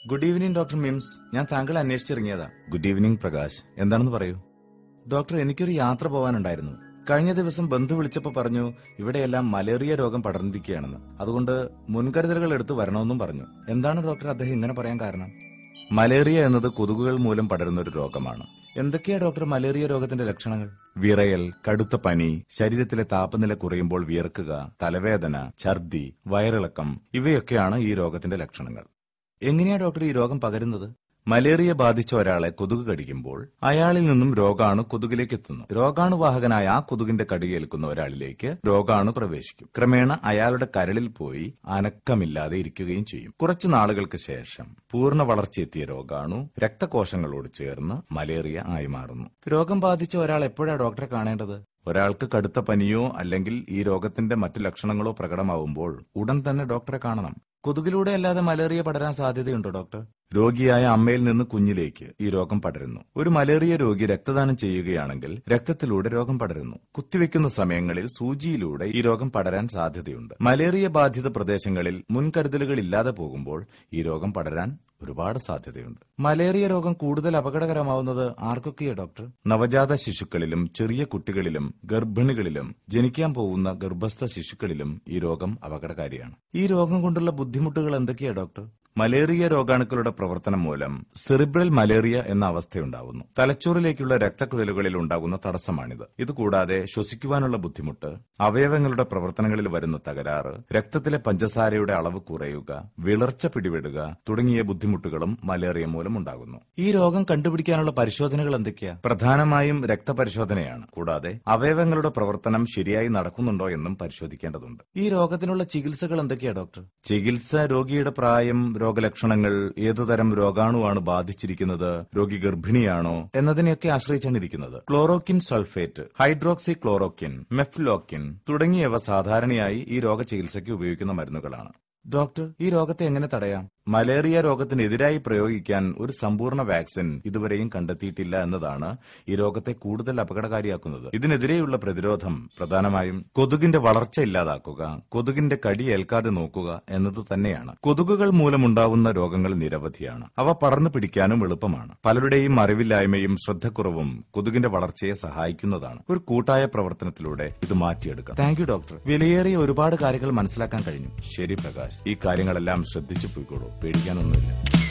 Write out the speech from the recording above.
good evening doctor MIMS ഞാൻ താങ്കളെ അന്വേഷിച്ചിറങ്ങിയതാ good evening Prakash എന്താണെന്ന് പറയൂ ഡോക്ടർ എനിക്കൊരു യാത്ര പോവാനുണ്ടായിരുന്നു കഴിഞ്ഞ ദിവസം ബന്ധു വിളിച്ചപ്പോ പറഞ്ഞു ഇവിടെയെല്ലാം മലേറിയ രോഗം പടർന്നിരിക്കുകയാണെന്ന് അതുകൊണ്ട് മുൻകരുതലുകൾ എടുത്തു വരണമെന്നും പറഞ്ഞു എന്താണ് ഡോക്ടർ അദ്ദേഹം ഇങ്ങനെ പറയാൻ കാരണം മലേറിയ എന്നത് കൊതുകുകൾ മൂലം പടരുന്ന ഒരു രോഗമാണ് എന്തൊക്കെയാ ഡോക്ടർ മലേറിയ രോഗത്തിന്റെ ലക്ഷണങ്ങൾ വിറയൽ കടുത്ത പനി ശരീരത്തിലെ താപനില കുറയുമ്പോൾ വിയർക്കുക തലവേദന ഛർദി വയറിളക്കം ഇവയൊക്കെയാണ് ഈ രോഗത്തിന്റെ ലക്ഷണങ്ങൾ എങ്ങനെയാ ഡോക്ടർ ഈ രോഗം പകരുന്നത് മലേറിയ ബാധിച്ച ഒരാളെ കൊതുക് കടിക്കുമ്പോൾ അയാളിൽ നിന്നും രോഗാണു കൊതുകിലേക്ക് എത്തുന്നു രോഗാണുവാഹകനായ ആ കൊതുകിന്റെ കടിയേൽക്കുന്ന ഒരാളിലേക്ക് രോഗാണു പ്രവേശിക്കും ക്രമേണ അയാളുടെ കരളിൽ പോയി അനക്കമില്ലാതെ ഇരിക്കുകയും ചെയ്യും കുറച്ചു നാളുകൾക്ക് ശേഷം പൂർണ്ണ വളർച്ചയെത്തിയ രോഗാണു രക്തകോശങ്ങളോട് ചേർന്ന് മലേറിയ ആയി മാറുന്നു രോഗം ബാധിച്ച ഒരാൾ എപ്പോഴാ ഡോക്ടറെ കാണേണ്ടത് ഒരാൾക്ക് കടുത്ത പനിയോ അല്ലെങ്കിൽ ഈ രോഗത്തിന്റെ മറ്റു ലക്ഷണങ്ങളോ പ്രകടമാവുമ്പോൾ ഉടൻ തന്നെ ഡോക്ടറെ കാണണം കൊതുകിലൂടെ അല്ലാതെ മലേറിയ പടരാൻ സാധ്യതയുണ്ടോ ഡോക്ടർ രോഗിയായ അമ്മയിൽ നിന്ന് കുഞ്ഞിലേക്ക് ഈ രോഗം പടരുന്നു ഒരു മലേറിയ രോഗി രക്തദാനം ചെയ്യുകയാണെങ്കിൽ രക്തത്തിലൂടെ രോഗം പടരുന്നു കുത്തിവെക്കുന്ന സമയങ്ങളിൽ സൂചിയിലൂടെ ഈ രോഗം പടരാൻ സാധ്യതയുണ്ട് മലേറിയ ബാധിത പ്രദേശങ്ങളിൽ മുൻകരുതലുകൾ ഇല്ലാതെ പോകുമ്പോൾ ഈ രോഗം പടരാൻ ഒരുപാട് സാധ്യതയുണ്ട് മലേറിയ രോഗം കൂടുതൽ അപകടകരമാവുന്നത് ആർക്കൊക്കെയാ ഡോക്ടർ നവജാത ശിശുക്കളിലും ചെറിയ കുട്ടികളിലും ഗർഭിണികളിലും ജനിക്കാൻ പോകുന്ന ഗർഭസ്ഥ ശിശുക്കളിലും ഈ രോഗം അപകടകാരിയാണ് ഈ രോഗം കൊണ്ടുള്ള ബുദ്ധിമുട്ടുകൾ എന്തൊക്കെയാ ഡോക്ടർ മലേറിയ രോഗാണുക്കളുടെ പ്രവർത്തനം മൂലം സെറിബ്രൽ മലേറിയ എന്ന അവസ്ഥയുണ്ടാവുന്നു തലച്ചോറിലേക്കുള്ള രക്തക്കുഴലുകളിൽ ഉണ്ടാകുന്ന തടസ്സമാണിത് ഇതുകൂടാതെ ശ്വസിക്കുവാനുള്ള ബുദ്ധിമുട്ട് അവയവങ്ങളുടെ പ്രവർത്തനങ്ങളിൽ വരുന്ന തകരാറ് രക്തത്തിലെ പഞ്ചസാരയുടെ അളവ് കുറയുക വിളർച്ച പിടിപെടുക തുടങ്ങിയ ബുദ്ധിമുട്ടുകളും മലേറിയ മൂലം ഉണ്ടാകുന്നു ഈ രോഗം കണ്ടുപിടിക്കാനുള്ള പരിശോധനകൾ എന്തൊക്കെയാ പ്രധാനമായും രക്തപരിശോധനയാണ് കൂടാതെ അവയവങ്ങളുടെ പ്രവർത്തനം ശരിയായി നടക്കുന്നുണ്ടോ എന്നും പരിശോധിക്കേണ്ടതുണ്ട് ഈ രോഗത്തിനുള്ള ചികിത്സകൾ എന്തൊക്കെയാ ഡോക്ടർ ചികിത്സ രോഗിയുടെ പ്രായം രോഗലക്ഷണങ്ങൾ ഏതുതരം രോഗാണുവാണ് ബാധിച്ചിരിക്കുന്നത് രോഗി ഗർഭിണിയാണോ എന്നതിനെയൊക്കെ ആശ്രയിച്ചാണ് ഇരിക്കുന്നത് chloroquine sulphate hydroxy chloroquine mefloquine തുടങ്ങിയവ സാധാരണയായി ഈ രോഗചികിത്സയ്ക്ക് ഉപയോഗിക്കുന്ന മരുന്നുകളാണ് ഡോക്ടർ ഈ രോഗത്തെ എങ്ങനെ തടയാം മലേറിയ രോഗത്തിനെതിരായി പ്രയോഗിക്കാൻ ഒരു സമ്പൂർണ്ണ വാക്സിൻ ഇതുവരെയും കണ്ടെത്തിയിട്ടില്ല എന്നതാണ് ഈ രോഗത്തെ കൂടുതൽ അപകടകാരിയാക്കുന്നത് ഇതിനെതിരെയുള്ള പ്രതിരോധം പ്രധാനമായും കൊതുകിന്റെ വളർച്ച ഇല്ലാതാക്കുക കൊതുകിന്റെ കടി ഏൽക്കാതെ നോക്കുക എന്നത് തന്നെയാണ് കൊതുകുകൾ മൂലമുണ്ടാവുന്ന രോഗങ്ങൾ നിരവധിയാണ് അവ പടർന്നു പിടിക്കാനും എളുപ്പമാണ് പലരുടെയും അറിവില്ലായ്മയും ശ്രദ്ധക്കുറവും കൊതുകിന്റെ വളർച്ചയെ സഹായിക്കുന്നതാണ് ഒരു കൂട്ടായ പ്രവർത്തനത്തിലൂടെ ഇത് മാറ്റിയെടുക്കണം താങ്ക് യു ഡോക്ടർ വിലയേറിയ ഒരുപാട് കാര്യങ്ങൾ മനസ്സിലാക്കാൻ കഴിഞ്ഞു ശരി പ്രകാശ് ഈ കാര്യങ്ങളെല്ലാം ശ്രദ്ധിച്ചു പോയിക്കോളൂ പേടിക്കാനൊന്നുമില്ല